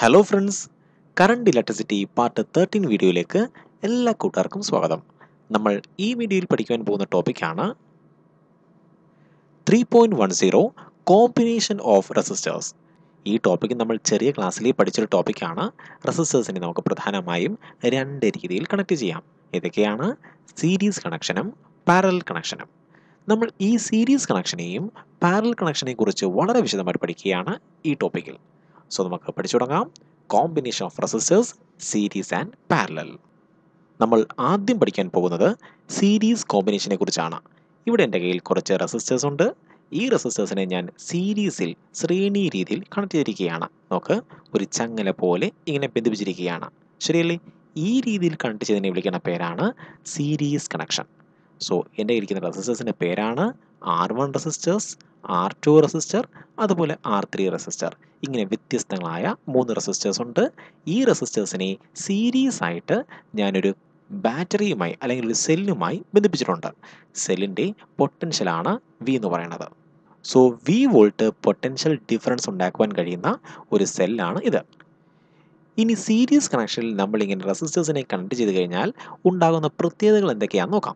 hello friends current electricity part thirteen വീഡിയോയിലേക്ക് എല്ലാ കൂട്ടുകാർക്കും സ്വാഗതം നമ്മൾ ഈ വീഡിയോയിൽ പഠിക്കുവാൻ പോകുന്ന ടോപ്പിക്കാണ് three point one zero combination of resistors ഈ ടോപ്പിക്ക് നമ്മൾ ചെറിയ ക്ലാസ്സിൽ പഠിച്ചൊരു ടോപ്പിക്കാണ് റെസിസ്റ്റേഴ്സിനെ നമുക്ക് പ്രധാനമായും രണ്ട് രീതിയിൽ കണക്ട് ചെയ്യാം ഇതൊക്കെയാണ് സീരീസ് കണക്ഷനും പാരൽ കണക്ഷനും നമ്മൾ ഈ സീരീസ് കണക്ഷനെയും പാരൽ കണക്ഷനെയും കുറിച്ച് വളരെ വിശദമായിട്ട് പഠിക്കുകയാണ് ഈ ടോപ്പിക്കിൽ സോ നമുക്ക് പഠിച്ചു തുടങ്ങാം combination of resistors series and parallel നമ്മൾ ആദ്യം പഠിക്കാൻ പോകുന്നത് സീരീസ് കോമ്പിനേഷനെ കുറിച്ചാണ് ഇവിടെ എൻ്റെ കയ്യിൽ കുറച്ച് റെസിസ്റ്റേഴ്സ് ഉണ്ട് ഈ റെസിസ്റ്റേഴ്സിനെ ഞാൻ സീരീസിൽ ശ്രേണി രീതിയിൽ കണക്ട് ചെയ്തിരിക്കുകയാണ് നോക്ക് ഒരു ചങ്ങല പോലെ ഇങ്ങനെ ബന്ധിപ്പിച്ചിരിക്കുകയാണ് ശരിയല്ലേ ഈ രീതിയിൽ കണക്ട് ചെയ്തതിനെ വിളിക്കുന്ന പേരാണ് സീരീസ് കണക്ഷൻ സോ എൻ്റെ ഇരിക്കുന്ന റെസിസ്റ്റേഴ്സിൻ്റെ പേരാണ് R one resistors R two resistor അതുപോലെ ആർ ത്രീ റെസിസ്റ്റർ ഇങ്ങനെ വ്യത്യസ്തങ്ങളായ മൂന്ന് റെസിസ്റ്റേഴ്സ് ഉണ്ട് ഈ റെസിസ്റ്റേഴ്സിനെ സീരീസ് ആയിട്ട് ഞാനൊരു ബാറ്ററിയുമായി അല്ലെങ്കിൽ ഒരു സെല്ലുമായി ബന്ധിപ്പിച്ചിട്ടുണ്ട് സെല്ലിൻ്റെ പൊട്ടൻഷ്യലാണ് വി എന്ന് പറയുന്നത് so V volt potential difference ഉണ്ടാക്കുവാൻ കഴിയുന്ന ഒരു സെല്ലാണ് ഇത് ഇനി സീരീസ് കണക്ഷനിൽ നമ്മൾ ഇങ്ങനെ റെസിസ്റ്റേഴ്സിനെ കണക്ട് ചെയ്ത് കഴിഞ്ഞാൽ ഉണ്ടാകുന്ന പ്രത്യേകതകൾ എന്തൊക്കെയാണെന്ന് നോക്കാം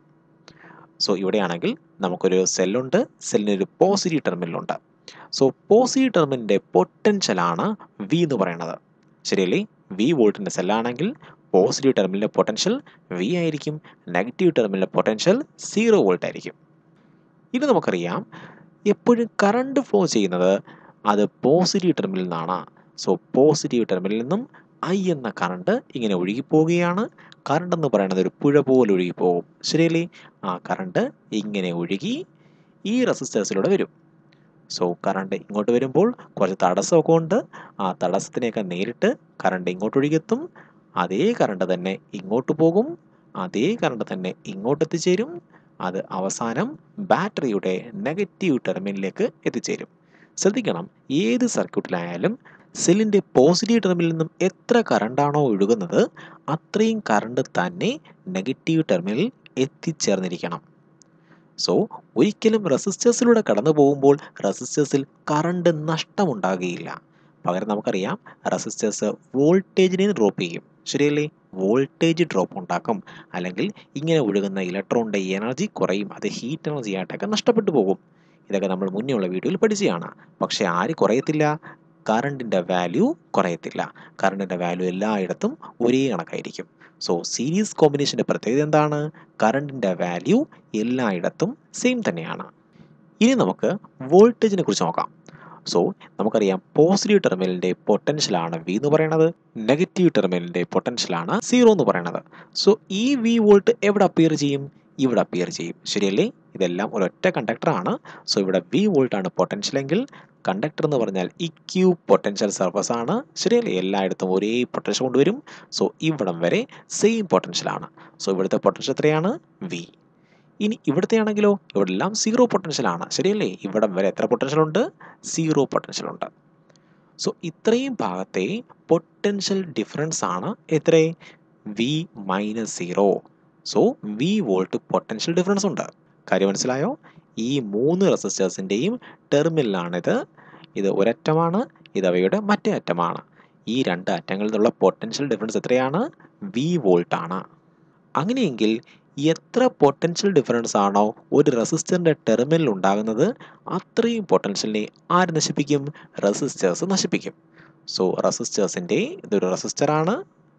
സോ ഇവിടെയാണെങ്കിൽ നമുക്കൊരു സെല്ലുണ്ട് സെല്ലിനൊരു പോസിറ്റീവ് ടെർമിനലുണ്ട് സോ പോസിറ്റീവ് ടെർമിനലിൻ്റെ പൊട്ടൻഷ്യലാണ് വി എന്ന് പറയുന്നത് ശരിയല്ലേ വി വോൾട്ടിൻ്റെ സെല്ലാണെങ്കിൽ പോസിറ്റീവ് ടെർമിനലിൻ്റെ പൊട്ടൻഷ്യൽ വി ആയിരിക്കും നെഗറ്റീവ് ടെർമിനലിൻ്റെ പൊട്ടൻഷ്യൽ സീറോ വോൾട്ട് ആയിരിക്കും ഇത് നമുക്കറിയാം എപ്പോഴും കറണ്ട് ഫ്ലോ ചെയ്യുന്നത് അത് പോസിറ്റീവ് ടെർമിനലിൽ നിന്നാണ് സോ പോസിറ്റീവ് ടെർമിനലിൽ നിന്നും ഐ എന്ന കറണ്ട് ഇങ്ങനെ ഒഴുകിപ്പോവുകയാണ് കറണ്ട് എന്ന് പറയുന്നത് ഒരു പുഴ പോലെ ഒഴുകിപ്പോകും ശരിയല്ലേ ആ കറണ്ട് ഇങ്ങനെ ഒഴുകി ഈ റെസിസ്റ്റേഴ്സിലൂടെ വരും സോ കറണ്ട് ഇങ്ങോട്ട് വരുമ്പോൾ കുറച്ച് തടസ്സമൊക്കെ ഉണ്ട് ആ തടസ്സത്തിനെയൊക്കെ നേരിട്ട് കറണ്ട് ഇങ്ങോട്ട് ഒഴുകിയെത്തും അതേ കറണ്ട് തന്നെ ഇങ്ങോട്ട് പോകും അതേ കറണ്ട് തന്നെ ഇങ്ങോട്ട് എത്തിച്ചേരും അത് അവസാനം ബാറ്ററിയുടെ നെഗറ്റീവ് ടെർമിനലിലേക്ക് എത്തിച്ചേരും ശ്രദ്ധിക്കണം ഏത് സർക്യൂട്ടിലായാലും സെല്ലിൻ്റെ പോസിറ്റീവ് ടെർമിനലിൽ നിന്നും എത്ര കറണ്ടാണോ ഒഴുകുന്നത് അത്രയും കറണ്ട് തന്നെ നെഗറ്റീവ് ടെർമിനലിൽ എത്തിച്ചേർന്നിരിക്കണം സോ ഒരിക്കലും റെസിസ്റ്റേഴ്സിലൂടെ കടന്നു പോകുമ്പോൾ റെസിസ്റ്റേഴ്സിൽ കറണ്ട് നഷ്ടമുണ്ടാകുകയില്ല പകരം നമുക്കറിയാം റെസിസ്റ്റേഴ്സ് വോൾട്ടേജിനെ ഡ്രോപ്പ് ചെയ്യും ശരിയല്ലേ വോൾട്ടേജ് ഡ്രോപ്പ് ഉണ്ടാക്കും അല്ലെങ്കിൽ ഇങ്ങനെ ഒഴുകുന്ന ഇലക്ട്രോണിൻ്റെ എനർജി കുറയും അത് ഹീറ്റ് എനർജി ആയിട്ടൊക്കെ നഷ്ടപ്പെട്ടു പോകും ഇതൊക്കെ നമ്മൾ മുന്നേ ഉള്ള വീഡിയോയിൽ പഠിച്ചതാണ് പക്ഷേ ആര് കുറയത്തില്ല കറണ്ടിൻ്റെ വാല്യൂ കുറയത്തില്ല കറണ്ടിൻ്റെ വാല്യൂ എല്ലായിടത്തും ഒരേ കണക്കായിരിക്കും സോ സീരീസ് കോമ്പിനേഷൻ്റെ പ്രത്യേകത എന്താണ് കറണ്ടിൻ്റെ വാല്യൂ എല്ലായിടത്തും സെയിം തന്നെയാണ് ഇനി നമുക്ക് വോൾട്ടേജിനെ കുറിച്ച് നോക്കാം സോ നമുക്കറിയാം പോസിറ്റീവ് ടെർമിനലിൻ്റെ പൊട്ടൻഷ്യലാണ് വി എന്ന് പറയുന്നത് നെഗറ്റീവ് ടെർമിനലിൻ്റെ പൊട്ടൻഷ്യലാണ് സീറോ എന്ന് പറയുന്നത് സോ ഈ വി വോൾട്ട് എവിടെ അപ്പിയർ ചെയ്യും ഇവിടെ അപ്പിയർ ചെയ്യും ശരിയല്ലേ ഇതെല്ലാം ഒരൊറ്റ കണ്ടക്ടറാണ് സോ ഇവിടെ വി വോൾട്ടാണ് പൊട്ടൻഷ്യൽ എങ്കിൽ കണ്ടക്ടർ എന്ന് പറഞ്ഞാൽ ഇക്യൂ പൊട്ടൻഷ്യൽ സർഫസ് ആണ് ശരിയല്ലേ എല്ലായിടത്തും ഒരേ പൊട്ടൻഷ്യൽ കൊണ്ടുവരും സോ ഇവിടം വരെ സെയിം പൊട്ടൻഷ്യലാണ് സോ ഇവിടുത്തെ പൊട്ടൻഷ്യൽ എത്രയാണ് വി ഇനി ഇവിടുത്തെ ആണെങ്കിലോ ഇവിടെ എല്ലാം സീറോ പൊട്ടൻഷ്യലാണ് ശരിയല്ലേ ഇവിടം വരെ എത്ര പൊട്ടൻഷ്യൽ ഉണ്ട് സീറോ പൊട്ടൻഷ്യൽ ഉണ്ട് സോ ഇത്രയും ഭാഗത്തെ പൊട്ടൻഷ്യൽ ഡിഫറൻസ് ആണ് എത്ര V minus zero so V volt potential difference ഉണ്ട് കാര്യം മനസ്സിലായോ ഈ മൂന്ന് റെസിസ്റ്റേഴ്സിൻ്റെയും ടെർമിനലാണിത് ഇത് ഒരറ്റമാണ് ഇത് അവയുടെ മറ്റേ അറ്റമാണ് ഈ രണ്ട് അറ്റങ്ങളിൽ നിന്നുള്ള പൊട്ടൻഷ്യൽ ഡിഫറൻസ് എത്രയാണ് വി വോൾട്ടാണ് അങ്ങനെയെങ്കിൽ എത്ര പൊട്ടൻഷ്യൽ ഡിഫറൻസ് ആണോ ഒരു റെസിസ്റ്ററിൻ്റെ ടെർമിനൽ ഉണ്ടാകുന്നത് അത്രയും പൊട്ടൻഷ്യലിനെ ആര് നശിപ്പിക്കും റെസിസ്റ്റേഴ്സ് നശിപ്പിക്കും സോ റെസിസ്റ്റേഴ്സിൻ്റെ ഇതൊരു റെസിസ്റ്ററാണ്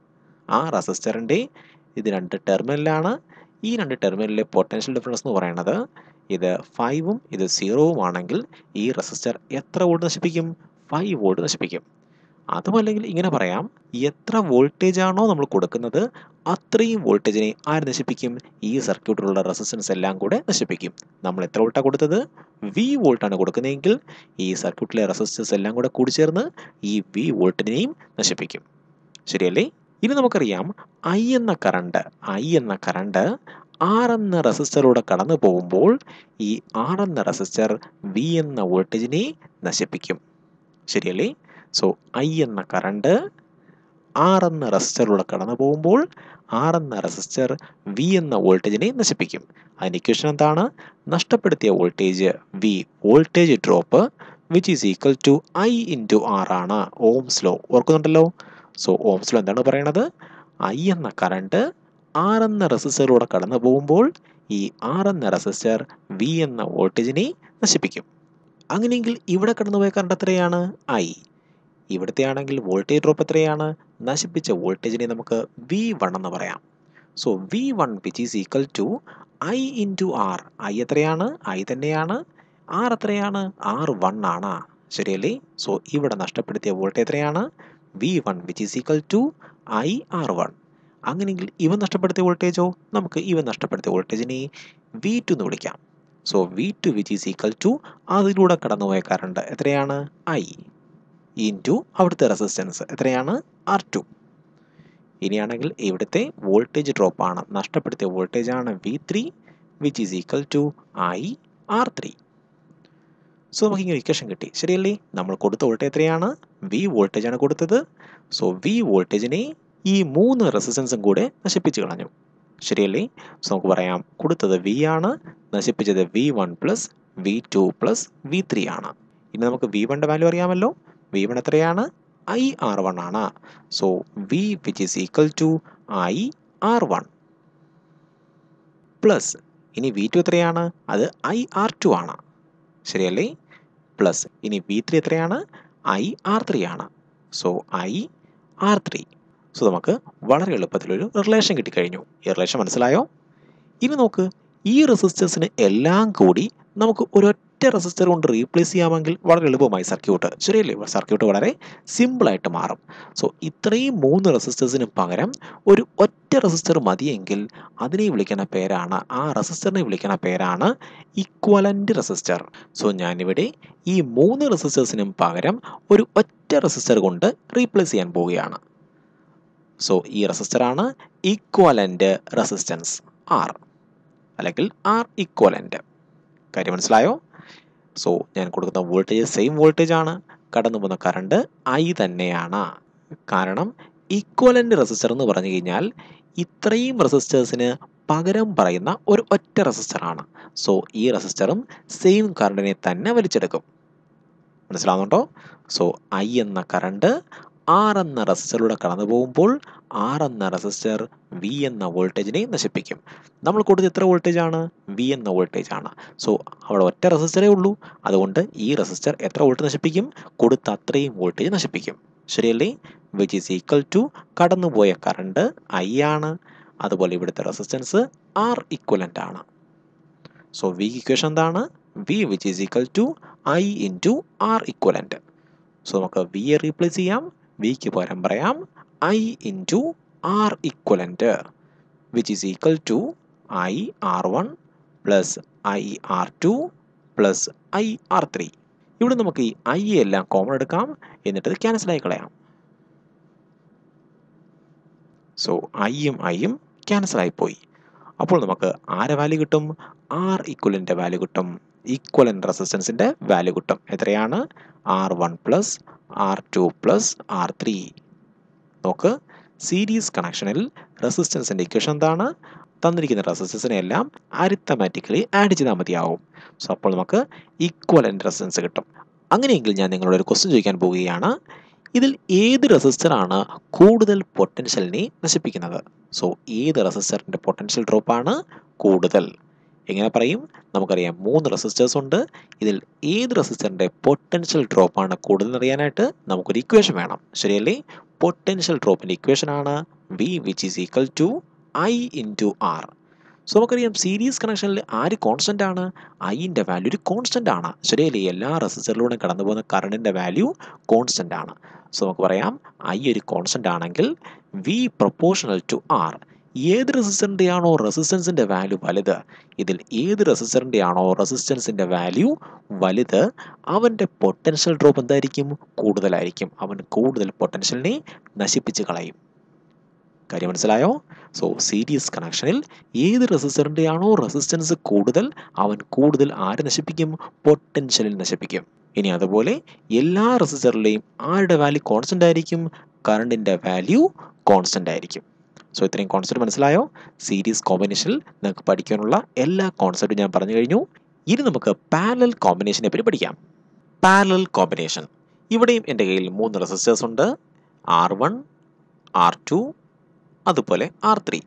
ആ റെസിസ്റ്ററിൻ്റെ ഇത് രണ്ട് ടെർമിനലാണ് ഈ രണ്ട് ടെർമിനലിലെ പൊട്ടൻഷ്യൽ ഡിഫറൻസ് എന്ന് പറയുന്നത് ഇത് ഫൈവും ഇത് സീറോവും ആണെങ്കിൽ ഈ റെസിസ്റ്റർ എത്ര വോൾട്ട് നശിപ്പിക്കും ഫൈവ് വോൾട്ട് നശിപ്പിക്കും അതുമല്ലെങ്കിൽ ഇങ്ങനെ പറയാം എത്ര വോൾട്ടേജ് ആണോ നമ്മൾ കൊടുക്കുന്നത് അത്രയും വോൾട്ടേജിനെ ആര് നശിപ്പിക്കും ഈ സർക്യൂട്ടിലുള്ള റെസിസ്റ്റൻസ് എല്ലാം കൂടെ നശിപ്പിക്കും നമ്മൾ എത്ര വോൾട്ടാണ് കൊടുത്തത് വി വോൾട്ടാണ് കൊടുക്കുന്നതെങ്കിൽ ഈ സർക്യൂട്ടിലെ റെസിസ്റ്റൻസ് എല്ലാം കൂടെ കൂടിച്ചേർന്ന് ഈ വി വോൾട്ടിനെയും നശിപ്പിക്കും ശരിയല്ലേ ഇനി നമുക്കറിയാം ഐ എന്ന കറണ്ട് ഐ എന്ന കറണ്ട് ആർ എന്ന റെസിസ്റ്ററിലൂടെ കടന്നു പോകുമ്പോൾ ഈ ആർ എന്ന റെസിസ്റ്റർ വി എന്ന വോൾട്ടേജിനെ നശിപ്പിക്കും ശരിയല്ലേ സോ ഐ എന്ന കറണ്ട് ആർ എന്ന റെസിസ്റ്ററിലൂടെ കടന്നു പോകുമ്പോൾ ആർ എന്ന റെസിസ്റ്റർ വി എന്ന വോൾട്ടേജിനെ നശിപ്പിക്കും അതിൻ്റെ ഇക്വേഷൻ എന്താണ് നഷ്ടപ്പെടുത്തിയ voltage V voltage drop which is equal to I into R ആണ് ഓംസ് ലോ ഓർക്കുന്നുണ്ടല്ലോ സോ ഓംസ് ലോ എന്താണ് പറയണത് ഐ എന്ന കറണ്ട് ആർ എന്ന റെസിസ്റ്ററിലൂടെ കടന്നു പോകുമ്പോൾ ഈ ആർ എന്ന റെസിസ്റ്റർ വി എന്ന വോൾട്ടേജിനെ നശിപ്പിക്കും അങ്ങനെയെങ്കിൽ ഇവിടെ കടന്നുപോയ കറണ്ട് എത്രയാണ് ഐ ഇവിടുത്തെ ആണെങ്കിൽ വോൾട്ടേജ് ഡ്രോപ്പ് എത്രയാണ് നശിപ്പിച്ച വോൾട്ടേജിനെ നമുക്ക് വി വൺ എന്ന് പറയാം so V one which is equal to I into R I എത്രയാണ് ഐ തന്നെയാണ് ആർ എത്രയാണ് ആർ വൺ ആണ് ശരിയല്ലേ സോ ഇവിടെ നഷ്ടപ്പെടുത്തിയ വോൾട്ടേജ് എത്രയാണ് V one which is equal to I R one അങ്ങനെയെങ്കിൽ ഇവ നഷ്ടപ്പെടുത്തിയ വോൾട്ടേജോ നമുക്ക് ഇവ നഷ്ടപ്പെടുത്തിയ വോൾട്ടേജിനെ വി ടു എന്ന് വിളിക്കാം so V two which is equal to അതിലൂടെ കടന്നുപോയ കറണ്ട് എത്രയാണ് ഐ ഇൻറ്റു അവിടുത്തെ റെസിസ്റ്റൻസ് എത്രയാണ് ആർ ടു ഇനിയാണെങ്കിൽ ഇവിടുത്തെ വോൾട്ടേജ് ഡ്രോപ്പ് ആണ് നഷ്ടപ്പെടുത്തിയ വോൾട്ടേജ് ആണ് V three which is equal to I R three so നമുക്ക് ഇങ്ങനെ ഇക്വേഷൻ കിട്ടി ശരിയല്ലേ നമ്മൾ കൊടുത്ത വോൾട്ടേജ് എത്രയാണ് വി വോൾട്ടേജ് ആണ് കൊടുത്തത് സോ വി വോൾട്ടേജിനെ ഈ മൂന്ന് റെസിസ്റ്റൻസും കൂടെ നശിപ്പിച്ച് കളഞ്ഞു ശരിയല്ലേ സോ നമുക്ക് പറയാം കൊടുത്തത് വി ആണ് നശിപ്പിച്ചത് V one plus V two plus V three ആണ് ഇനി നമുക്ക് വി വണ്ടെ വാല്യൂ അറിയാമല്ലോ വി വൺ എത്രയാണ് ഐ ആർ വൺ ആണ് so V which is equal to I R one plus ഇനി വി ടു എത്രയാണ് അത് ഐ ആർ ടു ആണ് ശരിയല്ലേ പ്ലസ് ഇനി വി ത്രീ എത്രയാണ് ഐ ആർ ത്രീ ആണ് so I R three so നമുക്ക് വളരെ എളുപ്പത്തിലൊരു റിലേഷൻ കിട്ടിക്കഴിഞ്ഞു ഈ റിലേഷൻ മനസ്സിലായോ ഇനി നോക്ക് ഈ റെസിസ്റ്റേഴ്സിന് എല്ലാം കൂടി നമുക്ക് ഒരൊറ്റ റെസിസ്റ്റർ കൊണ്ട് റീപ്ലേസ് ചെയ്യാമെങ്കിൽ വളരെ എളുപ്പമായി സർക്യൂട്ട് ശരിയല്ലേ സർക്യൂട്ട് വളരെ സിമ്പിളായിട്ട് മാറും സോ ഇത്രയും മൂന്ന് റെസിസ്റ്റേഴ്സിന് പകരം ഒരു ഒറ്റ റെസിസ്റ്റർ മതിയെങ്കിൽ അതിനെ വിളിക്കുന്ന പേരാണ് ആ റെസിസ്റ്ററിനെ വിളിക്കുന്ന പേരാണ് ഇക്വലൻ്റ് റെസിസ്റ്റർ സോ ഞാനിവിടെ ഈ മൂന്ന് റെസിസ്റ്റേഴ്സിനും പകരം ഒരു ഒറ്റ റെസിസ്റ്റർ കൊണ്ട് റീപ്ലേസ് ചെയ്യാൻ പോവുകയാണ് സോ ഈ റെസിസ്റ്ററാണ് ഈക്വലൻ്റ് റെസിസ്റ്റൻസ് ആർ അല്ലെങ്കിൽ ആർ ഈക്വലൻ്റ് കാര്യം മനസ്സിലായോ സോ ഞാൻ കൊടുക്കുന്ന വോൾട്ടേജ് സെയിം വോൾട്ടേജ് ആണ് കടന്നു പോകുന്ന കറണ്ട് ഐ തന്നെയാണ് കാരണം ഈക്വലൻ്റ് റെസിസ്റ്റർ എന്ന് പറഞ്ഞു കഴിഞ്ഞാൽ ഇത്രയും റെസിസ്റ്റേഴ്സിന് പകരം പറയുന്ന ഒരു ഒറ്റ റെസിസ്റ്ററാണ് സോ ഈ റെസിസ്റ്ററും സെയിം കറണ്ടിനെ തന്നെ വലിച്ചെടുക്കും മനസ്സിലാവുന്നുണ്ടോ സോ ഐ എന്ന കറണ്ട് ആർ എന്ന റെസിസ്റ്ററിലൂടെ കടന്നു പോകുമ്പോൾ ആർ എന്ന റെസിസ്റ്റർ വി എന്ന വോൾട്ടേജിനെ നശിപ്പിക്കും നമ്മൾ കൊടുത്ത എത്ര വോൾട്ടേജ് ആണ് വി എന്ന വോൾട്ടേജ് ആണ് സോ അവിടെ ഒറ്റ റെസിസ്റ്ററേ ഉള്ളൂ അതുകൊണ്ട് ഈ റെസിസ്റ്റർ എത്ര വോൾട്ട് നശിപ്പിക്കും കൊടുത്ത അത്രയും വോൾട്ടേജ് നശിപ്പിക്കും ശരിയല്ലേ വിച്ച് ഈസ് ഈക്വൽ ടു കടന്നുപോയ കറണ്ട് ഐ ആണ് അതുപോലെ ഇവിടുത്തെ റെസിസ്റ്റൻസ് ആർ ഇക്വലൻ്റ് ആണ് സോ വി ഇക്വേഷൻ എന്താണ് V which is equal to I into R equivalent so നമുക്ക് വി എ റീപ്ലേസ് ചെയ്യാം വിക്ക് പകരം പറയാം I into R equivalent which is equal to I R one plus I R two plus I R three ഇവിടെ നമുക്ക് ഈ I എല്ലാം കോമൺ എടുക്കാം എന്നിട്ട് ക്യാൻസൽ ആയി കളയാം സോ ഐയും ഐയും ക്യാൻസൽ ആയിപ്പോയി അപ്പോൾ നമുക്ക് ആരെ വാല്യൂ കിട്ടും ആർ ഇക്വലിൻ്റെ വാല്യൂ കിട്ടും ഈക്വലൻ റെസിസ്റ്റൻസിൻ്റെ വാല്യൂ കിട്ടും എത്രയാണ് R one plus R two plus R three നോക്ക് സീരീസ് കണക്ഷനിൽ റെസിസ്റ്റൻസിൻ്റെ ഇക്വേഷൻ എന്താണ് തന്നിരിക്കുന്ന റെസിസ്റ്റൻസിനെ എല്ലാം അരിത്തമാറ്റിക്കലി ആഡ് ചെയ്താൽ മതിയാവും സോ അപ്പോൾ നമുക്ക് ഈക്വലൻ്റ് റെസിസ്റ്റൻസ് കിട്ടും അങ്ങനെയെങ്കിൽ ഞാൻ നിങ്ങളോട് ഒരു ക്വസ്റ്റ്യൻ ചോദിക്കാൻ പോവുകയാണ് ഇതിൽ ഏത് റെസിസ്റ്ററാണ് കൂടുതൽ പൊട്ടൻഷ്യലിനെ നശിപ്പിക്കുന്നത് സോ ഏത് റെസിസ്റ്ററിൻ്റെ പൊട്ടൻഷ്യൽ ഡ്രോപ്പാണ് കൂടുതൽ എങ്ങനെ പറയും നമുക്കറിയാം മൂന്ന് റെസിസ്റ്റേഴ്സ് ഉണ്ട് ഇതിൽ ഏത് റെസിസ്റ്ററിൻ്റെ പൊട്ടൻഷ്യൽ ഡ്രോപ്പാണ് കൂടുതൽ അറിയാനായിട്ട് നമുക്കൊരു ഇക്വേഷൻ വേണം ശരിയല്ലേ പൊട്ടൻഷ്യൽ ഡ്രോപ്പിൻ്റെ ഇക്വേഷൻ ആണ് V which is equal to I into R so നമുക്കറിയാം സീരീസ് കണക്ഷനിൽ ആര് കോൺസ്റ്റൻ്റ് ആണ് ഐൻ്റെ വാല്യൂ ഒരു കോൺസ്റ്റൻ്റ് ആണ് ശരിയല്ലേ എല്ലാ റെസിസ്റ്ററിലൂടെ കടന്നു പോകുന്ന കറണ്ടിൻ്റെ വാല്യൂ കോൺസ്റ്റൻ്റ് ആണ് സോ നമുക്ക് പറയാം ഐ ഒരു കോൺസ്റ്റൻ്റ് ആണെങ്കിൽ വി പ്രൊപ്പോർഷണൽ ടു ആർ ഏത് റെസിസ്റ്ററിൻ്റെ ആണോ റെസിസ്റ്റൻസിൻ്റെ വാല്യൂ വലുത് ഇതിൽ ഏത് റെസിസ്റ്ററിൻ്റെ ആണോ റെസിസ്റ്റൻസിൻ്റെ വാല്യൂ വലുത് അവൻ്റെ പൊട്ടൻഷ്യൽ ഡ്രോപ്പ് എന്തായിരിക്കും കൂടുതലായിരിക്കും അവൻ കൂടുതൽ പൊട്ടൻഷ്യലിനെ നശിപ്പിച്ച് കളയും കാര്യം മനസ്സിലായോ സോ സീരീസ് കണക്ഷനിൽ ഏത് റെസിസ്റ്ററിൻ്റെ ആണോ റെസിസ്റ്റൻസ് കൂടുതൽ അവൻ കൂടുതൽ ആര് നശിപ്പിക്കും പൊട്ടൻഷ്യലിൽ നശിപ്പിക്കും ഇനി അതുപോലെ എല്ലാ റെസിസ്റ്ററിലെയും ആരുടെ വാല്യൂ കോൺസ്റ്റൻ്റ് ആയിരിക്കും കറണ്ടിൻ്റെ വാല്യൂ കോൺസ്റ്റൻ്റ് ആയിരിക്കും സോ ഇത്രയും കോൺസെപ്റ്റ് മനസ്സിലായോ സീരീസ് കോമ്പിനേഷനിൽ നിങ്ങൾക്ക് പഠിക്കാനുള്ള എല്ലാ കോൺസെപ്റ്റും ഞാൻ പറഞ്ഞു കഴിഞ്ഞു ഇനി നമുക്ക് പാരലൽ കോമ്പിനേഷനെ പറ്റി പഠിക്കാം പാരലൽ കോമ്പിനേഷൻ ഇവിടെയും എൻ്റെ കയ്യിൽ മൂന്ന് റെസിസ്റ്റേഴ്സ് ഉണ്ട് ആർ വൺ ആർ ടു അതുപോലെ ആർ ത്രീ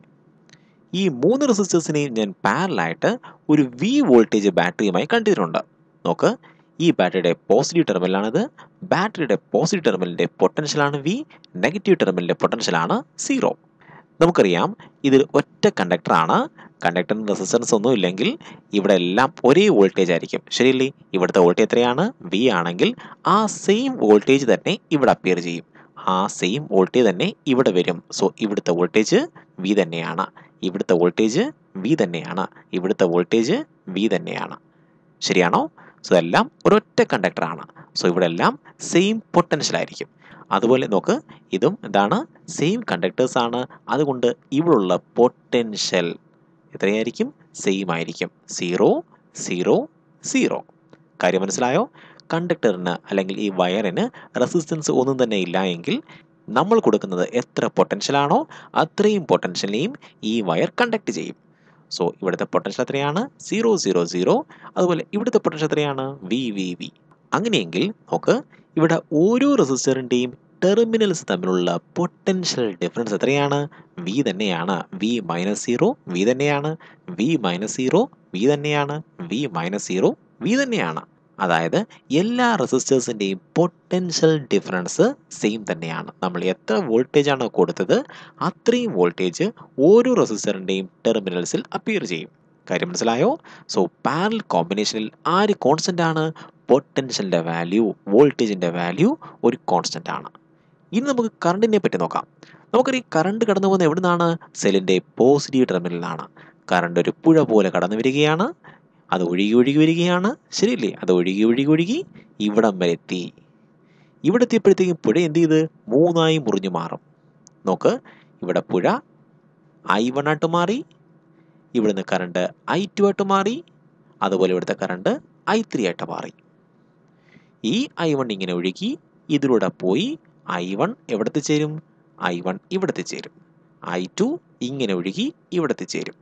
ഈ മൂന്ന് റെസിസ്റ്റേഴ്സിനെയും ഞാൻ പാരലായിട്ട് ഒരു വി വോൾട്ടേജ് ബാറ്ററിയുമായി കണ്ടിട്ടുണ്ട് നോക്ക് ഈ ബാറ്ററിയുടെ പോസിറ്റീവ് ടെർമിനലാണിത് ബാറ്ററിയുടെ പോസിറ്റീവ് ടെർമിനലിൻ്റെ പൊട്ടൻഷ്യലാണ് വി നെഗറ്റീവ് ടെർമിനലിൻ്റെ പൊട്ടൻഷ്യലാണ് സീറോ നമുക്കറിയാം ഇതിൽ ഒറ്റ കണ്ടക്ടറാണ് കണ്ടക്ടറിന് റെസിസ്റ്റൻസ് ഒന്നും ഇല്ലെങ്കിൽ ഇവിടെ എല്ലാം ഒരേ വോൾട്ടേജ് ആയിരിക്കും ശരിയല്ലേ ഇവിടുത്തെ വോൾട്ടേജ് എത്രയാണ് വി ആണെങ്കിൽ ആ സെയിം വോൾട്ടേജ് തന്നെ ഇവിടെ അപ്പിയർ ചെയ്യും ആ സെയിം വോൾട്ടേജ് തന്നെ ഇവിടെ വരും സോ ഇവിടുത്തെ വോൾട്ടേജ് വി തന്നെയാണ് ഇവിടുത്തെ വോൾട്ടേജ് വി തന്നെയാണ് ഇവിടുത്തെ വോൾട്ടേജ് വി തന്നെയാണ് ശരിയാണോ സോ എല്ലാം ഒരൊറ്റ കണ്ടക്ടറാണ് സോ ഇവിടെ എല്ലാം സെയിം പൊട്ടൻഷ്യൽ ആയിരിക്കും അതുപോലെ നോക്ക് ഇതും എന്താണ് സെയിം കണ്ടക്ടേഴ്സ് ആണ് അതുകൊണ്ട് ഇവിടുള്ള പൊട്ടൻഷ്യൽ എത്രയായിരിക്കും സെയിം ആയിരിക്കും സീറോ സീറോ സീറോ കാര്യം മനസ്സിലായോ കണ്ടക്ടറിന് അല്ലെങ്കിൽ ഈ വയറിന് റെസിസ്റ്റൻസ് ഒന്നും തന്നെ ഇല്ല എങ്കിൽ നമ്മൾ കൊടുക്കുന്നത് എത്ര പൊട്ടൻഷ്യലാണോ അത്രയും പൊട്ടൻഷ്യലിനെയും ഈ വയർ കണ്ടക്ട് ചെയ്യും സോ ഇവിടുത്തെ പൊട്ടൻഷ്യൽ എത്രയാണ് സീറോ സീറോ സീറോ അതുപോലെ ഇവിടുത്തെ പൊട്ടൻഷ്യൽ എത്രയാണ് വി വി വി അങ്ങനെയെങ്കിൽ നോക്ക് ഇവിടെ ഓരോ റെസിസ്റ്ററിൻ്റെയും ടെർമിനൽസ് തമ്മിലുള്ള പൊട്ടൻഷ്യൽ ഡിഫറൻസ് എത്രയാണ് വി തന്നെയാണ് വി മൈനസ് സീറോ വി തന്നെയാണ് വി മൈനസ് സീറോ വി തന്നെയാണ് വി മൈനസ് സീറോ വി തന്നെയാണ് അതായത് എല്ലാ റെസിസ്റ്റേഴ്സിൻ്റെയും പൊട്ടൻഷ്യൽ ഡിഫറൻസ് സെയിം തന്നെയാണ് നമ്മൾ എത്ര വോൾട്ടേജ് ആണോ കൊടുത്തത് അത്രയും വോൾട്ടേജ് ഓരോ റെസിസ്റ്ററിൻ്റെയും ടെർമിനൽസിൽ അപ്പിയർ ചെയ്യും കാര്യം മനസ്സിലായോ സോ പാരൽ കോമ്പിനേഷനിൽ ആര് കോൺസ്റ്റൻ്റ് ആണ് പൊട്ടൻഷ്യലിൻ്റെ വാല്യൂ വോൾട്ടേജിൻ്റെ വാല്യൂ ഒരു കോൺസ്റ്റൻ്റ് ആണ് ഇനി നമുക്ക് കറണ്ടിനെ പറ്റി നോക്കാം നമുക്കറിയാം കറണ്ട് കടന്നു പോകുന്നത് എവിടെ നിന്നാണ് സെല്ലിൻ്റെ പോസിറ്റീവ് ടെർമിനലിലാണ് കറണ്ട് ഒരു പുഴ പോലെ കടന്നു വരികയാണ് അത് ഒഴുകി ഒഴുകി വരികയാണ് ശരിയല്ലേ അത് ഒഴുകി ഒഴുകി ഒഴുകി ഇവിടം വരെ എത്തി ഇവിടെ എത്തിയപ്പോഴത്തേക്കും പുഴ എന്ത് ചെയ്ത് മൂന്നായി മുറിഞ്ഞു മാറും നോക്ക് ഇവിടെ പുഴ ഐ വൺ ആയിട്ട് മാറി ഇവിടുന്ന് കറണ്ട് ഐ ടു ആയിട്ട് മാറി അതുപോലെ ഇവിടുത്തെ കറണ്ട് ഐ ത്രീ ആയിട്ട് മാറി ഈ ഐ വൺ ഇങ്ങനെ ഒഴുകി ഇതിലൂടെ പോയി ഐ വൺ എവിടെ ചേരും ഐ വൺ ഇവിടെ ചേരും ഐ ടു ഇങ്ങനെ ഒഴുകി ഇവിടെ ചേരും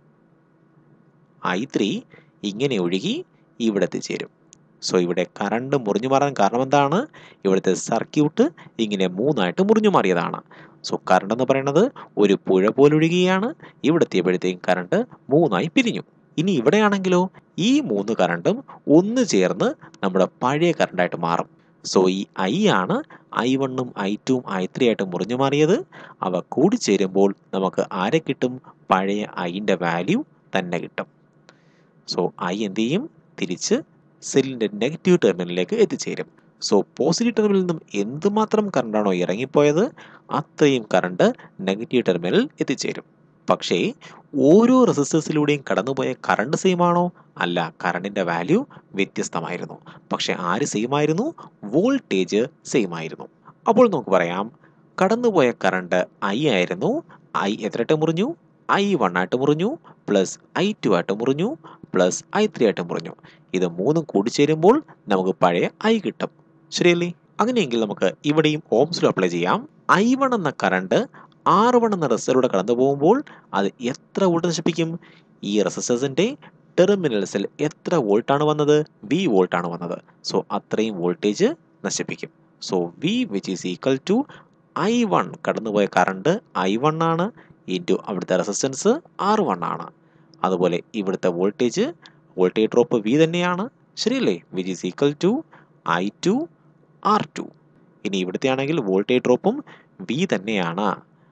ഐ ത്രീ ഇങ്ങനെ ഒഴുകി ഇവിടെ ചേരും സോ ഇവിടെ കറണ്ട് മുറിഞ്ഞു മാറാൻ കാരണം എന്താണ് ഇവിടുത്തെ സർക്യൂട്ട് ഇങ്ങനെ മൂന്നായിട്ട് മുറിഞ്ഞു മാറിയതാണ് സോ കറണ്ട് എന്ന് പറയുന്നത് ഒരു പുഴ പോലെ ഒഴുകുകയാണ് ഇവിടെ എത്തിയപ്പോഴത്തേക്കും കറണ്ട് മൂന്നായി പിരിഞ്ഞു ഇനി ഇവിടെയാണെങ്കിലോ ഈ മൂന്ന് കറണ്ടും ഒന്ന് ചേർന്ന് നമ്മുടെ പഴയ കറണ്ടായിട്ട് മാറും സോ ഈ ഐ ആണ് ഐ വണ്ണും ഐ ടുവും ഐ ത്രീ ആയിട്ട് മുറിഞ്ഞു മാറിയത് അവ കൂടിച്ചേരുമ്പോൾ നമുക്ക് ആരെ കിട്ടും പഴയ ഐൻ്റെ വാല്യൂ തന്നെ കിട്ടും സോ ഐ എന്ത് ചെയ്യും തിരിച്ച് സെല്ലിൻ്റെ നെഗറ്റീവ് ടെർമിനലിലേക്ക് എത്തിച്ചേരും സോ പോസിറ്റീവ് ടെർമിനലിൽ നിന്നും എന്തുമാത്രം കറണ്ടാണോ ഇറങ്ങിപ്പോയത് അത്രയും കറണ്ട് നെഗറ്റീവ് ടെർമിനലിൽ എത്തിച്ചേരും പക്ഷേ ഓരോ റെസിസ്റ്റേഴ്സിലൂടെയും കടന്നുപോയ കറണ്ട് സെയിം ആണോ അല്ല കറണ്ടിൻ്റെ വാല്യൂ വ്യത്യസ്തമായിരുന്നു പക്ഷേ ആര് സെയിം ആയിരുന്നു വോൾട്ടേജ് സെയിം ആയിരുന്നു അപ്പോൾ നമുക്ക് പറയാം കടന്നുപോയ കറണ്ട് ഐ ആയിരുന്നു ഐ എത്രയായിട്ട് മുറിഞ്ഞു ഐ വൺ ആയിട്ട് മുറിഞ്ഞു പ്ലസ് ഐ ടു ആയിട്ട് മുറിഞ്ഞു പ്ലസ് ഐ ത്രീ ആയിട്ട് മുറിഞ്ഞു ഇത് മൂന്നും കൂടിച്ചേരുമ്പോൾ നമുക്ക് പഴയ ഐ കിട്ടും ശരിയല്ലേ അങ്ങനെയെങ്കിൽ നമുക്ക് ഇവിടെയും ഓംസിലും അപ്ലൈ ചെയ്യാം ഐ വൺ എന്ന കറണ്ട് ആർ വൺ എന്ന റെസിസ്റ്ററിലൂടെ കടന്നു പോകുമ്പോൾ അത് എത്ര വോൾട്ട് നശിപ്പിക്കും ഈ റെസിസ്റ്റേഴ്സിൻ്റെ ടെർമിനൽസിൽ എത്ര വോൾട്ടാണ് വന്നത് വി വോൾട്ടാണ് വന്നത് സോ അത്രയും വോൾട്ടേജ് നശിപ്പിക്കും so V which is equal to I one കടന്നുപോയ കറണ്ട് ഐ വൺ ആണ് ഇൻറ്റു അവിടുത്തെ റെസിസ്റ്റൻസ് ആർ വൺ ആണ് അതുപോലെ ഇവിടുത്തെ വോൾട്ടേജ് വോൾട്ടേജ് ഡ്രോപ്പ് വി തന്നെയാണ് ശരിയല്ലേ which is equal to I two R two ഇനി ഇവിടുത്തെ ആണെങ്കിൽ വോൾട്ടേജ് ഡ്രോപ്പും വി തന്നെയാണ്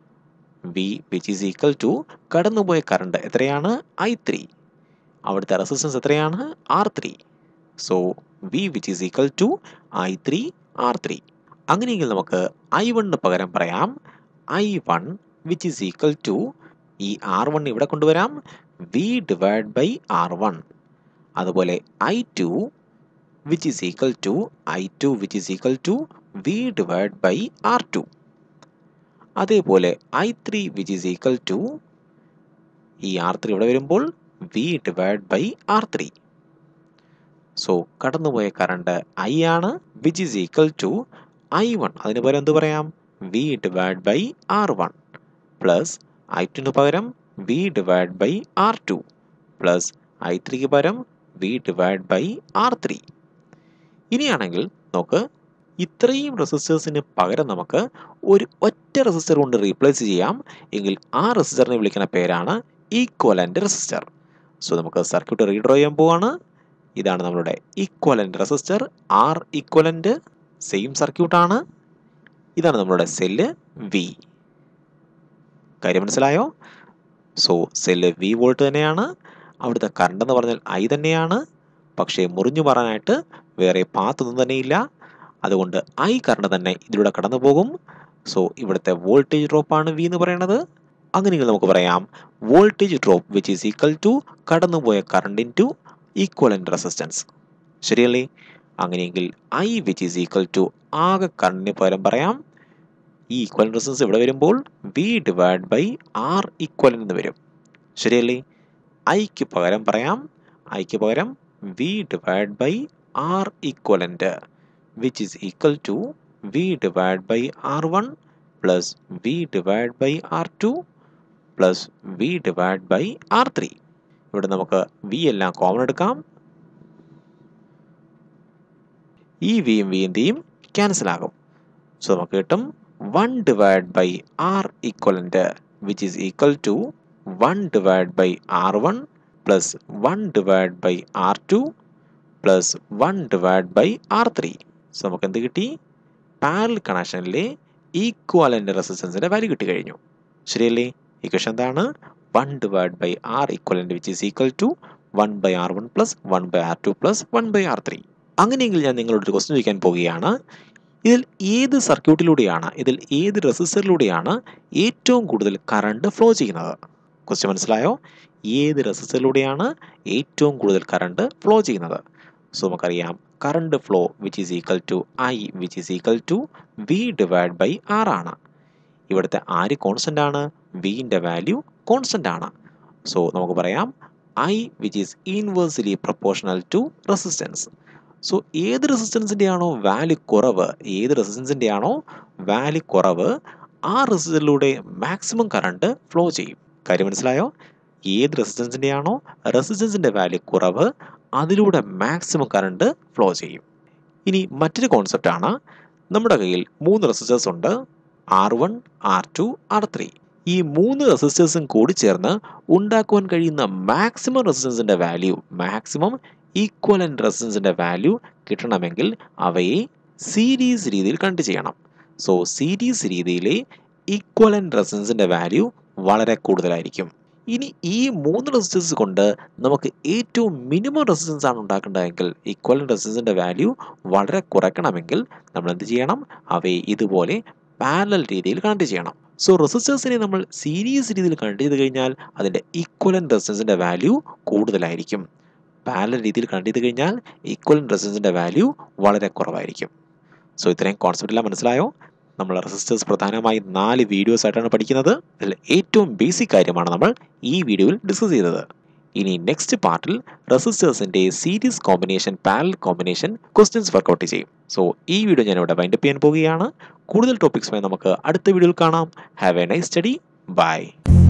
V which is equal to കടന്നുപോയ കറണ്ട് എത്രയാണ് ഐ ത്രീ അവിടുത്തെ റെസിസ്റ്റൻസ് എത്രയാണ് R three so V which is equal to I three R three അങ്ങനെയെങ്കിൽ നമുക്ക് ഐ വണ്ണിന് പകരം പറയാം I one which is equal to ഈ ആർ വൺ ഇവിടെ കൊണ്ടുവരാം V divide by R one അതുപോലെ I two which is equal to I two which is equal to V divide by R two അതേപോലെ I three which is equal to ഈ R three ഇവിടെ വരുമ്പോൾ V divide by R three so കടന്നുപോയ current I ആണ് which is equal to I one അതിന് പകരം എന്ത് പറയാം V divide by R one plus I ടുന് പകരം V divide by R two plus I ത്രീക്ക് പകരം V divide by R three ഇനിയാണെങ്കിൽ നമുക്ക് ഇത്രയും റെസിസ്റ്റേഴ്സിന് പകരം നമുക്ക് ഒരു ഒറ്റ റെസിസ്റ്റർ കൊണ്ട് റീപ്ലേസ് ചെയ്യാം എങ്കിൽ ആ റെസിസ്റ്ററിനെ വിളിക്കുന്ന പേരാണ് ഈക്വലൻ്റ് റെസിസ്റ്റർ സോ നമുക്ക് സർക്യൂട്ട് റീഡ്രോ ചെയ്യാൻ പോവാണ് ഇതാണ് നമ്മളുടെ equivalent resistor R equivalent same സർക്യൂട്ടാണ് ഇതാണ് നമ്മളുടെ സെല്ല് വി കാര്യം മനസ്സിലായോ സോ സെല്ല് വി വോൾട്ട് തന്നെയാണ് അവിടുത്തെ കറണ്ട് എന്ന് പറഞ്ഞാൽ ഐ തന്നെയാണ് പക്ഷേ മുറിഞ്ഞു മാറാനായിട്ട് വേറെ പാത്തൊന്നും തന്നെയില്ല അതുകൊണ്ട് ഐ കറണ്ട് തന്നെ ഇതിലൂടെ കടന്നു പോകും സോ ഇവിടുത്തെ വോൾട്ടേജ് ഡ്രോപ്പാണ് വി എന്ന് പറയുന്നത് അങ്ങനെയെങ്കിൽ നമുക്ക് പറയാം voltage drop which is equal to കടന്നുപോയ current into equivalent resistance ശരിയല്ലേ അങ്ങനെയെങ്കിൽ I which is equal to ആകെ കറണ്ടിന് പകരം പറയാം ഈ ഈക്വലൻ്റ് റെസിസ്റ്റൻസ് ഇവിടെ വരുമ്പോൾ V divide by R equivalent എന്ന് വരും ശരിയല്ലേ ഐക്ക് പകരം പറയാം ഐക്ക് പകരം V divide by R equivalent which is equal to V divide by R one plus V divide by R two plus V divide by R three ഇവിടെ നമുക്ക് വി എല്ലാം കോമൺ എടുക്കാം ഈ വിയും വി എന്തെയും ക്യാൻസൽ ആകും സോ നമുക്ക് കിട്ടും one divide by R equivalent which is equal to one divide by R one plus one divide by R two plus one divide by R three so നമുക്ക് എന്ത് കിട്ടി പാരൽ കണക്ഷനിലെ equivalent റെസിസ്റ്റൻസിൻ്റെ value കിട്ടി കഴിഞ്ഞു ശരിയല്ലേ ഇക്വേഷൻ എന്താണ് one divide by R equivalent which is equal to one by R one plus one by R two plus one by R three അങ്ങനെയെങ്കിൽ ഞാൻ നിങ്ങളോട് ഒരു ക്വസ്റ്റ്യൻ ചോദിക്കാൻ പോവുകയാണ് ഇതിൽ ഏത് സർക്യൂട്ടിലൂടെയാണ് ഇതിൽ ഏത് റെസിസ്റ്ററിലൂടെയാണ് ഏറ്റവും കൂടുതൽ കറണ്ട് ഫ്ലോ ചെയ്യുന്നത് ക്വസ്റ്റ്യൻ മനസ്സിലായോ ഏത് റെസിസ്റ്ററിലൂടെയാണ് ഏറ്റവും കൂടുതൽ കറണ്ട് ഫ്ലോ ചെയ്യുന്നത് സോ നമുക്കറിയാം current flow which is equal to I which is equal to V divide by R ആണ് ഇവിടുത്തെ ആര് കോൺസ്റ്റൻ്റ് ആണ് വിൻ്റെ വാല്യൂ കോൺസ്റ്റൻ്റ് ആണ് സോ നമുക്ക് പറയാം I which is inversely proportional to resistance so ഏത് റെസിസ്റ്റൻസിൻ്റെ ആണോ വാല്യൂ കുറവ് ഏത് റെസിസ്റ്റൻസിൻ്റെ ആണോ വാല്യൂ കുറവ് ആ റെസിസ്റ്ററിലൂടെ മാക്സിമം കറണ്ട് ഫ്ലോ ചെയ്യും കാര്യം മനസ്സിലായോ ഏത് റെസിസ്റ്റൻസിൻ്റെ ആണോ റെസിസ്റ്റൻസിൻ്റെ വാല്യൂ കുറവ് അതിലൂടെ മാക്സിമം കറണ്ട് ഫ്ലോ ചെയ്യും ഇനി മറ്റൊരു കോൺസെപ്റ്റാണ് നമ്മുടെ കയ്യിൽ മൂന്ന് റെസിസ്റ്റേഴ്സ് ഉണ്ട് R one R two R three ഈ മൂന്ന് റെസിസ്റ്റേഴ്സും കൂടി ചേർന്ന് ഉണ്ടാക്കുവാൻ കഴിയുന്ന മാക്സിമം റെസിസ്റ്റൻസിൻ്റെ വാല്യൂ മാക്സിമം ഈക്വലൻ്റ് റെസിസ്റ്റൻസിൻ്റെ വാല്യൂ കിട്ടണമെങ്കിൽ അവയെ സീരീസ് രീതിയിൽ കണ്ട് ചെയ്യണം സോ സീരീസ് രീതിയിലെ ഈക്വലൻ്റ് റെസിസ്റ്റൻസിൻ്റെ വാല്യൂ വളരെ കൂടുതലായിരിക്കും ഇനി ഈ മൂന്ന് റെസിസ്റ്റൻസ് കൊണ്ട് നമുക്ക് ഏറ്റവും മിനിമം റെസിസ്റ്റൻസ് ആണ് ഉണ്ടാക്കേണ്ടതെങ്കിൽ ഈക്വലൻ്റ് റെസിസ്റ്റൻസിൻ്റെ വാല്യൂ വളരെ കുറയ്ക്കണമെങ്കിൽ നമ്മൾ എന്ത് ചെയ്യണം അവയെ ഇതുപോലെ പാരലൽ രീതിയിൽ കണക്ട് ചെയ്യണം സോ റെസിസ്റ്റേഴ്സിനെ നമ്മൾ സീരീസ് രീതിയിൽ കണക്ട് ചെയ്ത് കഴിഞ്ഞാൽ അതിൻ്റെ ഈക്വലൻ്റ് റെസിസ്റ്റൻസിൻ്റെ വാല്യൂ കൂടുതലായിരിക്കും പാരലൽ രീതിയിൽ കണക്ട് ചെയ്ത് കഴിഞ്ഞാൽ ഈക്വലൻ്റ് റെസിസ്റ്റൻസിൻ്റെ വാല്യൂ വളരെ കുറവായിരിക്കും സോ ഇത്രയും കോൺസെപ്റ്റ് എല്ലാം മനസ്സിലായോ നമ്മൾ റെസിസ്റ്റേഴ്സ് പ്രധാനമായും നാല് വീഡിയോസ് ആയിട്ടാണ് പഠിക്കുന്നത് അതിൽ ഏറ്റവും ബേസിക് കാര്യമാണ് നമ്മൾ ഈ വീഡിയോയിൽ ഡിസ്കസ് ചെയ്തത് ഇനി നെക്സ്റ്റ് പാർട്ടിൽ റെസിസ്റ്റേഴ്സിൻ്റെ series combination parallel combination questions workout ചെയ്യും സോ ഈ വീഡിയോ ഞാൻ ഇവിടെ വൈൻഡപ്പ് ചെയ്യാൻ പോവുകയാണ് കൂടുതൽ ടോപ്പിക്സുമായി നമുക്ക് അടുത്ത വീഡിയോയിൽ കാണാം have a nice study by